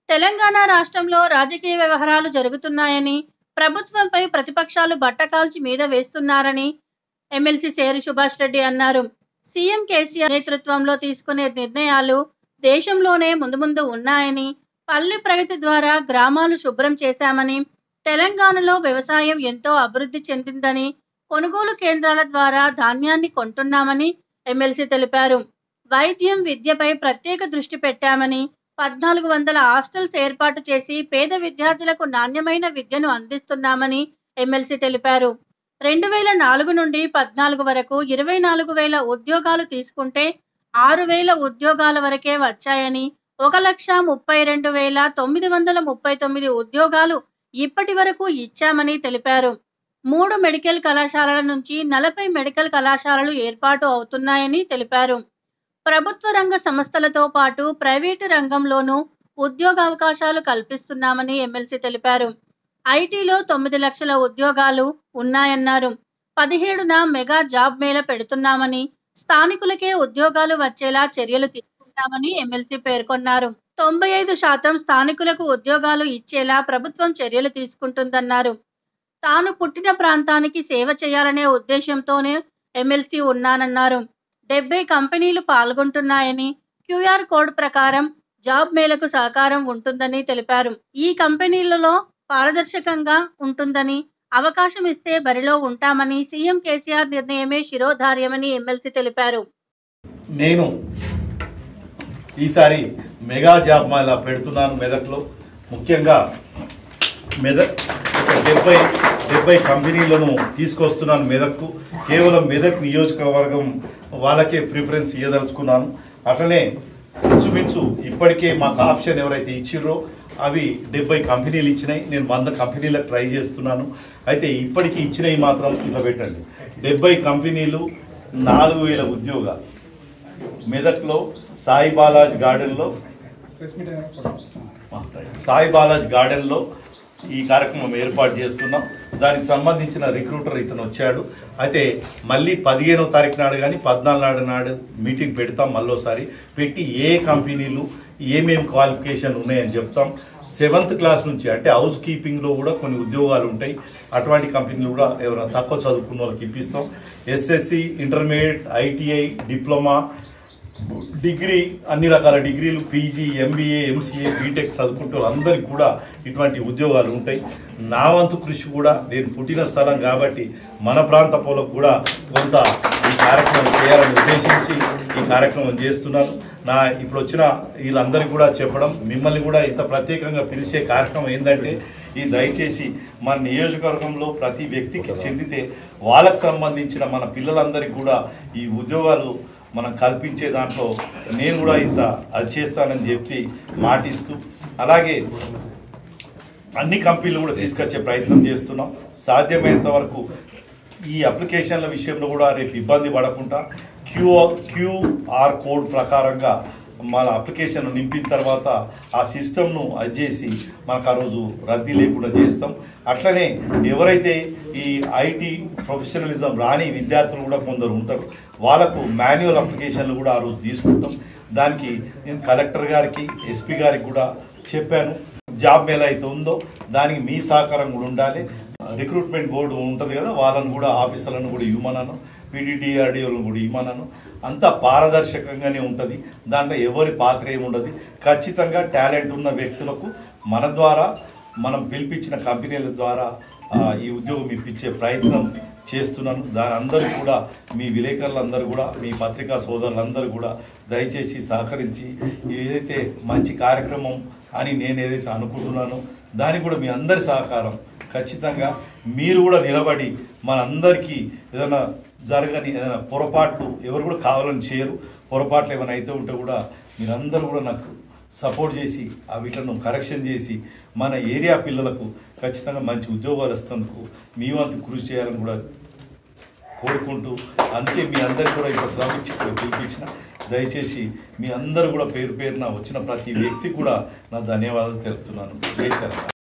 తెలంగాణ రాష్ట్రంలో రాజకీయ వ్యవహారాలు జరుగుతున్నాయని ప్రభుత్వంపై ప్రతిపక్షాలు బట్టకాల్చి మీద వేస్తున్నారని ఎమ్మెల్సీ చేరి సుభాష్ రెడ్డి అన్నారు సీఎం కేసీఆర్ నేతృత్వంలో తీసుకునే నిర్ణయాలు దేశంలోనే ముందు ముందు ఉన్నాయని పల్లె ప్రగతి ద్వారా గ్రామాలు శుభ్రం చేశామని తెలంగాణలో వ్యవసాయం ఎంతో అభివృద్ధి చెందిందని కొనుగోలు కేంద్రాల ద్వారా ధాన్యాన్ని కొంటున్నామని ఎమ్మెల్సీ తెలిపారు వైద్యం విద్యపై ప్రత్యేక దృష్టి పెట్టామని పద్నాలుగు వందల హాస్టల్స్ ఏర్పాటు చేసి పేద విద్యార్థులకు నాణ్యమైన విద్యను అందిస్తున్నామని ఎమ్మెల్సీ తెలిపారు రెండు వేల నాలుగు నుండి పద్నాలుగు వరకు ఇరవై నాలుగు వేల ఉద్యోగాలు తీసుకుంటే ఆరు వేల ఉద్యోగాల వరకే వచ్చాయని ఒక లక్ష ముప్పై రెండు వేల తొమ్మిది వందల ముప్పై తొమ్మిది ఉద్యోగాలు ఇప్పటి వరకు ఇచ్చామని తెలిపారు మూడు మెడికల్ కళాశాలల నుంచి నలభై మెడికల్ కళాశాలలు ఏర్పాటు అవుతున్నాయని తెలిపారు ప్రభుత్వ రంగ సంస్థలతో పాటు ప్రైవేటు రంగంలోనూ ఉద్యోగావకాశాలు కల్పిస్తున్నామని ఎమ్మెల్సీ తెలిపారు ఐటీలో తొమ్మిది లక్షల ఉద్యోగాలు ఉన్నాయన్నారు పదిహేడున మెగా జాబ్ మేళ పెడుతున్నామని స్థానికులకే ఉద్యోగాలు వచ్చేలా చర్యలు తీసుకుంటామని ఎమ్మెల్సీ పేర్కొన్నారు తొంభై ఐదు శాతం స్థానికులకు ఉద్యోగాలు ఇచ్చేలా ప్రభుత్వం చర్యలు తీసుకుంటుందన్నారు తాను పుట్టిన ప్రాంతానికి సేవ చేయాలనే ఉద్దేశంతోనే ఎమ్మెల్సీ ఉన్నానన్నారు డెబ్బై కంపెనీలు పాల్గొంటున్నాయని క్యూఆర్ కోడ్ ప్రకారం జాబ్ మేళకు సహకారం ఉంటుందని తెలిపారు ఈ కంపెనీలలో పారదర్శకంగా ఉంటుందని అవకాశం ఇస్తే బరిలో ఉంటామని సీఎం కేసీఆర్ నిర్ణయమే శిరోధార్యమని ఎమ్మెల్సీ తెలిపారు నేను ఈసారి మెగా జాబ్ మేళా పెడుతున్నాను మెదక్లో ముఖ్యంగా మెదక్ ఒక డెబ్బై డెబ్బై కంపెనీలను తీసుకొస్తున్నాను మెదక్కు కేవలం మెదక్ నియోజకవర్గం వాళ్ళకే ప్రిఫరెన్స్ ఇవ్వదలుచుకున్నాను అట్లనే ఇంచుమించు ఇప్పటికే మాకు ఆప్షన్ ఎవరైతే ఇచ్చిర్రో అవి డెబ్బై కంపెనీలు ఇచ్చినాయి నేను వంద కంపెనీలకు ట్రై చేస్తున్నాను అయితే ఇప్పటికీ ఇచ్చినవి మాత్రం ఇట్లా పెట్టండి డెబ్బై కంపెనీలు నాలుగు వేల ఉద్యోగాలు మెదక్లో సాయి బాలాజ్ గార్డెన్లో సాయి బాలాజ్ గార్డెన్లో ఈ కార్యక్రమం ఏర్పాటు చేస్తున్నాం దానికి సంబంధించిన రిక్రూటర్ ఇతను వచ్చాడు అయితే మళ్ళీ పదిహేనో తారీఖు నాడు కానీ పద్నాలుగు నాడు నాడు మీటింగ్ పెడతాం మళ్ళోసారి పెట్టి ఏ కంపెనీలు ఏమేం క్వాలిఫికేషన్ ఉన్నాయని చెప్తాం సెవెంత్ క్లాస్ నుంచి అంటే హౌస్ కీపింగ్లో కూడా కొన్ని ఉద్యోగాలు ఉంటాయి అటువంటి కంపెనీలు కూడా ఎవరైనా తక్కువ చదువుకున్న వాళ్ళకి ఇప్పిస్తాం SSC intermediate ITI diploma degree అన్ని రకాల డిగ్రీలు పీజీ ఎంబీఏ ఎంసీఏ బీటెక్ చదువుకుంటూ అందరికి కూడా ఇటువంటి ఉద్యోగాలు ఉంటాయి నా వంతు కృషి కూడా నేను పుట్టిన స్థలం కాబట్టి మన ప్రాంత పౌలకు కూడా కొంత ఈ కార్యక్రమం చేయాలని ఉద్దేశించి ఈ కార్యక్రమం చేస్తున్నాను నా ఇప్పుడు వచ్చిన వీళ్ళందరికీ కూడా చెప్పడం మిమ్మల్ని కూడా ఇంత ప్రత్యేకంగా పిలిచే కార్యక్రమం ఏంటంటే ఈ దయచేసి మన నియోజకవర్గంలో ప్రతి వ్యక్తికి చెందితే వాళ్ళకు సంబంధించిన మన పిల్లలందరికీ కూడా ఈ ఉద్యోగాలు మనం కల్పించే దాంట్లో నేను కూడా ఇంత అది చేస్తానని చెప్పి మాటిస్తూ అలాగే అన్ని కంపెనీలు కూడా తీసుకొచ్చే ప్రయత్నం చేస్తున్నాం సాధ్యమైనంత వరకు ఈ అప్లికేషన్ల విషయంలో కూడా రేపు ఇబ్బంది పడకుండా క్యూ క్యూఆర్ కోడ్ ప్రకారంగా మన అప్లికేషన్ నింపిన తర్వాత ఆ సిస్టమ్ను అది చేసి మనకు ఆ రోజు రద్దీ లేకుండా చేస్తాం అట్లనే ఎవరైతే ఈ ఐటీ ప్రొఫెషనలిజం రాని విద్యార్థులు కూడా కొందరు ఉంటారు వాళ్ళకు మాన్యువల్ అప్లికేషన్లు కూడా ఆ రోజు తీసుకుంటాం దానికి నేను కలెక్టర్ గారికి ఎస్పీ గారికి కూడా చెప్పాను జాబ్ మేళ అయితే ఉందో దానికి మీ సహకారం కూడా ఉండాలి రిక్రూట్మెంట్ బోర్డు ఉంటుంది కదా వాళ్ళని కూడా ఆఫీసర్లను కూడా ఇవ్వమన్నాను పీడీడీఆర్డీఓలను కూడా ఇవ్వమన్నాను అంతా పారదర్శకంగానే ఉంటుంది దాంట్లో ఎవరి పాత్ర ఏమి ఉండదు ఖచ్చితంగా టాలెంట్ ఉన్న వ్యక్తులకు మన ద్వారా మనం పిలిపించిన కంపెనీల ద్వారా ఆ, ఈ ఉద్యోగం ఇప్పించే ప్రయత్నం చేస్తున్నాను దాని అందరూ కూడా మీ విలేకరులందరూ కూడా మీ పత్రికా సోదరులందరూ కూడా దయచేసి సహకరించి ఏదైతే మంచి కార్యక్రమం అని నేను ఏదైతే అనుకుంటున్నానో దానికి కూడా మీ అందరి సహకారం ఖచ్చితంగా మీరు కూడా నిలబడి మనందరికీ ఏదైనా జరగని ఏదైనా పొరపాట్లు ఎవరు కూడా కావాలని చేయరు పొరపాట్లు ఏమైనా అయితే ఉంటే కూడా మీరందరూ కూడా నాకు సపోర్ట్ చేసి ఆ వీటిలను కరెక్షన్ చేసి మన ఏరియా పిల్లలకు ఖచ్చితంగా మంచి ఉద్యోగాలు వస్తేందుకు మీ వంతు కృషి చేయాలని కూడా కోరుకుంటూ అందుకే మీ అందరికి కూడా ఇక్కడ శ్రమించి ఇక్కడ పిలిపించిన దయచేసి మీ అందరూ కూడా పేరు పేరున వచ్చిన ప్రతి వ్యక్తి కూడా నా ధన్యవాదాలు తెలుపుతున్నాను జై తెలంగాణ